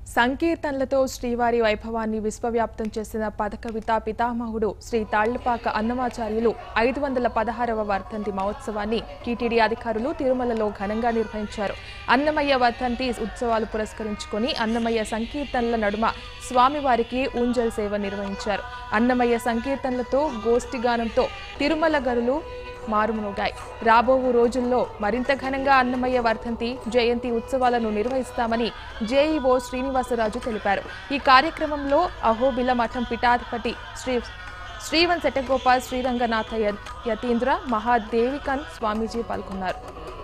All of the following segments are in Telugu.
సంకీర్తనలతో శ్రీవారి వైభవాన్ని విశ్వవ్యాప్తం చేసిన పథకవిత పితామహుడు శ్రీ తాళ్లపాక అన్నమాచార్యులు ఐదు వందల పదహారవ వర్ధంతి మహోత్సవాన్ని టీటీడీ అధికారులు తిరుమలలో ఘనంగా నిర్వహించారు అన్నమయ్య వర్ధంతి ఉత్సవాలు పురస్కరించుకొని అన్నమయ్య సంకీర్తనల నడుమ స్వామివారికి ఊంజల్ సేవ నిర్వహించారు అన్నమయ్య సంకీర్తనలతో గోష్ఠిగానంతో తిరుమల గరులు మారుమోగాయి రాబో రోజుల్లో మరింత ఘనంగా అన్నమయ్య వర్ధంతి జయంతి ఉత్సవాలను నిర్వహిస్తామని జేఈఓ శ్రీనివాసరాజు తెలిపారు ఈ కార్యక్రమంలో అహోబిల మఠం పీఠాధిపతి శ్రీ శ్రీవన్ శెట్టగోపాల్ శ్రీరంగనాథ య- యతీంద్ర మహాదేవికన్ స్వామీజీ పాల్గొన్నారు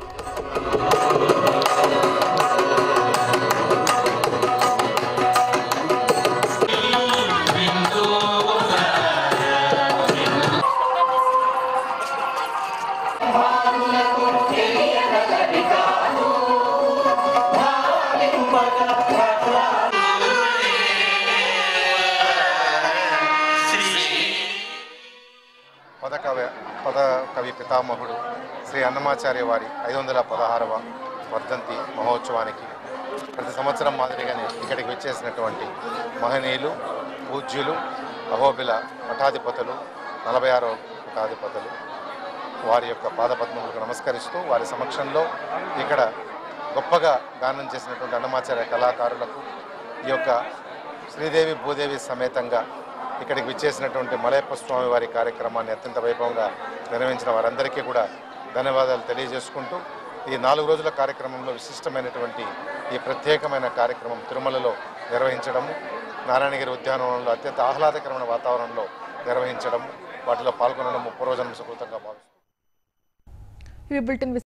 పద కవి పద కవి పితామహుడు శ్రీ అన్నమాచార్య వారి ఐదు వందల పదహారవ వర్ధంతి మహోత్సవానికి ప్రతి సంవత్సరం మాదిరిగానే ఇక్కడికి వచ్చేసినటువంటి మహనీయులు పూజ్యులు అహోబిల మఠాధిపతులు నలభై ఆరో మఠాధిపతులు వారి యొక్క పాదపద్మములకు నమస్కరిస్తూ వారి సమక్షంలో ఇక్కడ గొప్పగా గానం చేసినటువంటి అన్నమాచార్య కళాకారులకు ఈ యొక్క శ్రీదేవి భూదేవి సమేతంగా ఇక్కడికి విచ్చేసినటువంటి మలయప్ప స్వామి వారి కార్యక్రమాన్ని అత్యంత వైభవంగా నిర్వహించిన వారందరికీ కూడా ధన్యవాదాలు తెలియజేసుకుంటూ ఈ నాలుగు రోజుల కార్యక్రమంలో విశిష్టమైనటువంటి ఈ ప్రత్యేకమైన కార్యక్రమం తిరుమలలో నిర్వహించడము నారాయణగిరి ఉద్యానవనంలో అత్యంత ఆహ్లాదకరమైన వాతావరణంలో నిర్వహించడము వాటిలో పాల్గొనడం పూర్వజన్మ సుకృతంగా భావిస్తున్నాను ఇవి బులెటిన్